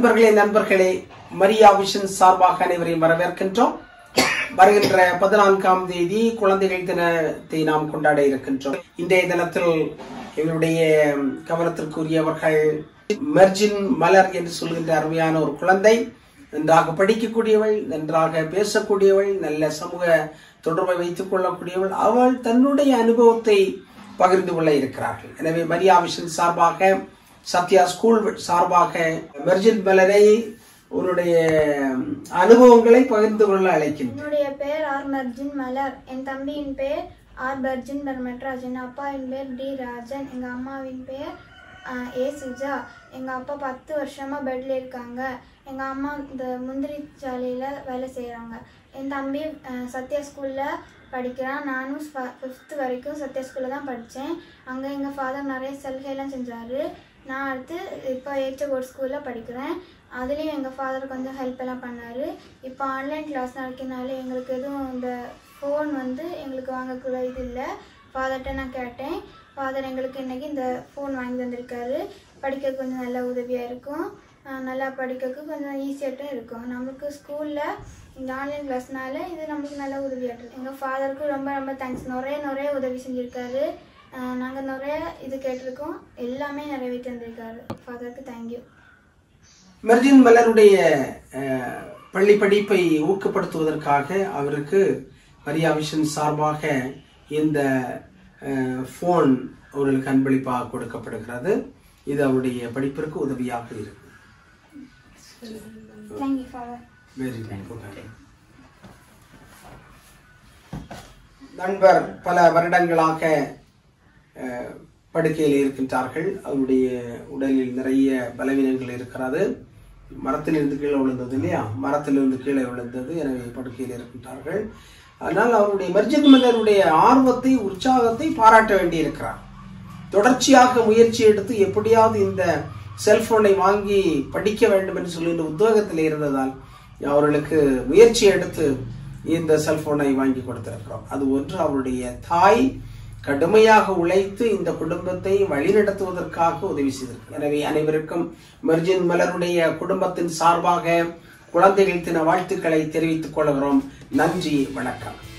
அன்பர்களே நண்பர்களே மரியா விஷன் சார்பாக அனைவரையும் வரவேற்கின்றோம் வருகின்ற பதினான்காம் தேதி குழந்தைகள் தினத்தை நாம் கொண்டாட இருக்கின்றோம் இன்றைய தினத்தில் எங்களுடைய கவனத்திற்குரியவர்கள் மெர்ஜின் மலர் என்று சொல்கின்ற அருமையான ஒரு குழந்தை நன்றாக படிக்கக்கூடியவள் நன்றாக பேசக்கூடியவள் நல்ல சமூக தொடர்பை வைத்துக் கொள்ளக்கூடியவள் அவள் தன்னுடைய அனுபவத்தை பகிர்ந்து கொள்ள இருக்கிறார்கள் எனவே மரியா விஷன் சார்பாக சத்யா ஸ்கூல் சார்பாக மெர்ஜின் மலரை உன்னுடைய அனுபவங்களை பகிர்ந்து கொள்ள அழைக்கின்றேன் என்னுடைய பெயர் ஆர் மர்ஜின் மலர் என் தம்பியின் பெயர் ஆர் பர்ஜின் பர்மட்ராஜ் என் அப்பாவின் பேர் டி ராஜன் எங்க அம்மாவின் பெயர் ஆஹ், ஏ சுஜா எங்க அப்பா பத்து வருஷமா பெட்ல இருக்காங்க எங்க அம்மா இந்த முந்திரி சாலையில வேலை செய்றாங்க என் தம்பி ஆஹ், சத்யா ஸ்கூல்ல படிக்கிறான் நானும் ஃபிஃப்த் வரைக்கும் சத்யா ஸ்கூல்ல தான் படித்தேன் அங்கே எங்கள் ஃபாதர் நிறைய சலுகைலாம் செஞ்சாரு நான் அடுத்து இப்போ ஏச்சகோட் ஸ்கூலில் படிக்கிறேன் அதுலேயும் எங்கள் ஃபாதர் கொஞ்சம் ஹெல்ப் எல்லாம் பண்ணார் இப்போ ஆன்லைன் கிளாஸ் நடக்கிறனால எங்களுக்கு எதுவும் இந்த ஃபோன் வந்து எங்களுக்கு வாங்கக்கூட இது இல்லை ஃபாதர்கிட்ட நான் கேட்டேன் ஃபாதர் எங்களுக்கு இன்னைக்கு இந்த ஃபோன் வாங்கி தந்திருக்காரு படிக்க கொஞ்சம் நல்ல உதவியாக இருக்கும் ஆஹ் நல்லா படிக்கிறதுக்கு கொஞ்சம் ஈஸியாட்டும் இருக்கும் நமக்கு ஸ்கூலில் இந்த ஆன்லைன் கிளாஸ்னால இது நம்மளுக்கு நல்ல உதவியாட்டும் எங்கள் ஃபாதருக்கு ரொம்ப ரொம்ப தேங்க்ஸ் நிறைய நிறைய உதவி செஞ்சுருக்காரு நாங்கள் நிறைய இது கேட்டிருக்கோம் எல்லாமே நிறைவேற்றி தந்திருக்காரு ஃபாதருக்கு தேங்க்யூ மெர்ஜின் மலருடைய அஹ், பள்ளி படிப்பை ஊக்கப்படுத்துவதற்காக அவருக்கு மரியா விஷன் சார்பாக இந்த ஃபோன் அவர்களுக்கு அன்பளிப்பாக கொடுக்கப்படுகிறது இது அவருடைய படிப்பிற்கு உதவியாக இருக்கும் தேங்க்யூ ஃபாதர் வெரி குட் நண்பர் பல வருடங்களாக அஹ், படுக்கையில் இருக்கின்றார்கள் அவருடைய உடலில் நிறைய பலவீனங்கள் இருக்கிறது மரத்திலிருந்து கீழே விழுந்தது இல்லையா மரத்திலிருந்து கீழே விழுந்தது எனவே படுக்கையில் இருக்கின்றார்கள் ஆனால் அவருடைய மர்ஜித் மன்னருடைய ஆர்வத்தை உற்சாகத்தை பாராட்ட வேண்டியிருக்கிறார் தொடர்ச்சியாக முயற்சி எடுத்து எப்படியாவது இந்த செல்போனை வாங்கி படிக்க வேண்டும் என்று சொல்லுகின்ற உத்வேகத்தில் இருந்ததால் அவர்களுக்கு முயற்சி எடுத்து இந்த செல்போனை வாங்கி கொடுத்திருக்கிறோம் அது ஒன்று அவருடைய தாய் கடுமையாக உழைத்து இந்த குடும்பத்தை வழிநடத்துவதற்காக உதவி செய்திருக்கிறார் எனவே அனைவருக்கும் மெர்ஜின் மலருடைய குடும்பத்தின் சார்பாக குழந்தைகள் தின வாழ்த்துக்களை தெரிவித்துக் கொள்கிறோம் நன்றி வணக்கம்